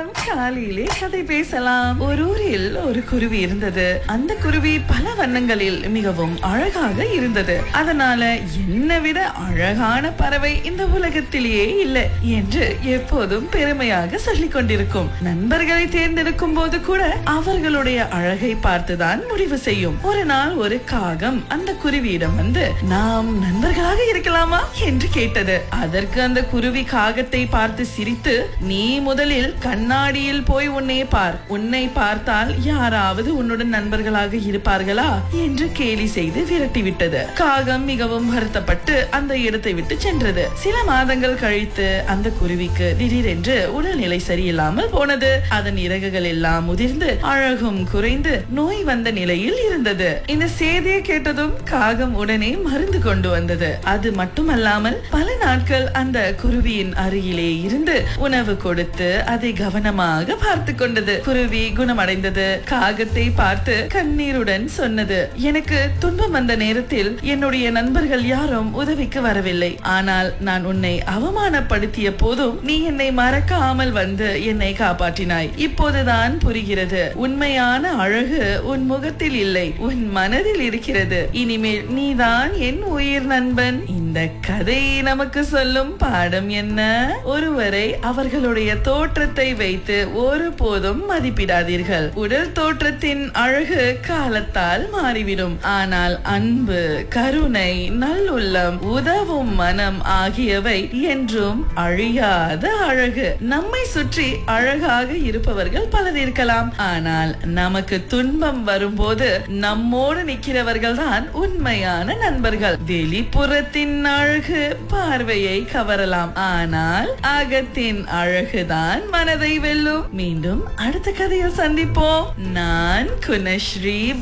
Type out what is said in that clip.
காலையிலே கதை பேசலாம் ஒரு ஊரில் ஒரு குருவி இருந்தது அந்த குருவி பல வண்ணங்களில் மிகவும் அழகாக இருந்தது அதனால என்னை விட அழகான பறவை இந்த உலகத்திலேயே இல்லை என்று எப்போதும் பெருமையாக சொல்லிக் கொண்டிருக்கும் நண்பர்களை தேர்ந்தெடுக்கும் போது கூட அவர்களுடைய அழகை பார்த்துதான் முடிவு செய்யும் ஒரு நாள் ஒரு காகம் அந்த குருவியிடம் வந்து நாம் நண்பர்களாக இருக்கலாமா என்று கேட்டது அதற்கு அந்த குருவி காகத்தை பார்த்து சிரித்து நீ முதலில் கண்ணாடியில் போய் உன்னை பார் உன்னை பார்த்தால் யாராவது உன்னுடன் நண்பர்களாக இருப்பார்களா என்று கேலி செய்து விரட்டி விட்டது காகம் மிகவும் வருத்தப்பட்டு அந்த இடத்தை விட்டு சென்றது சில மாதங்கள் கழித்து அந்த குருவிக்கு திடீரென்று உடல்நிலை சரியில்லாமல் போனது அதன் இறகுகள் எல்லாம் முதிர்ந்து அழகும் குறைந்து நோய் வந்த நிலையில் இருந்தது இந்த செய்தியை கேட்டதும் காகம் உடனே மருந்து கொண்டு வந்தது அது மட்டுமல்லாமல் பல நாட்கள் அந்த குருவியின் அருகிலே இருந்து உணவு கொடுத்து அதை கவனமாக பார்த்து கொண்டது குருவி குணமடைந்தது காகத்தை பார்த்து கண்ணீருடன் சொன்னது எனக்கு துன்பம் வந்த நேரத்தில் என்னுடைய நண்பர்கள் யாரும் உதவிக்கு வரவில்லை ஆனால் நான் உன்னை அவமானப்படுத்திய போதும் நீ என்னை மறக்காமல் வந்து என்னை காப்பாற்றினாய் இப்போதுதான் புரிகிறது உண்மையான அழகு உன் முகத்தில் இல்லை உன் மனதில் இருக்கிறது இனிமேல் நீதான் என் உயிர் நண்பன் இந்த கதை நமக்கு சொல்லும் பாடம் என்ன ஒருவரை அவர்களுடைய தோற்றத்தை வைத்து ஒருபோதும் மதிப்பிடாதீர்கள் உடல் தோற்றத்தின் அழகு காலத்தால் மாறிவிடும் ஆனால் அன்பு கருணை நல்லுள்ளம் உதவும் மனம் ஆகியவை என்றும் அழியாத அழகு நம்மை சுற்றி அழகாக இருப்பவர்கள் பலர் இருக்கலாம் ஆனால் நமக்கு துன்பம் வரும்போது நம்மோடு நிற்கிறவர்கள் தான் உண்மையான நண்பர்கள் வெளிப்புறத்தின் அழகு பார்வையை கவரலாம் ஆனால் அகத்தின் அழகுதான் மனதை வெல்லும் மீண்டும் அடுத்த கதையில் சந்திப்போம் நான் குணஸ்ரீ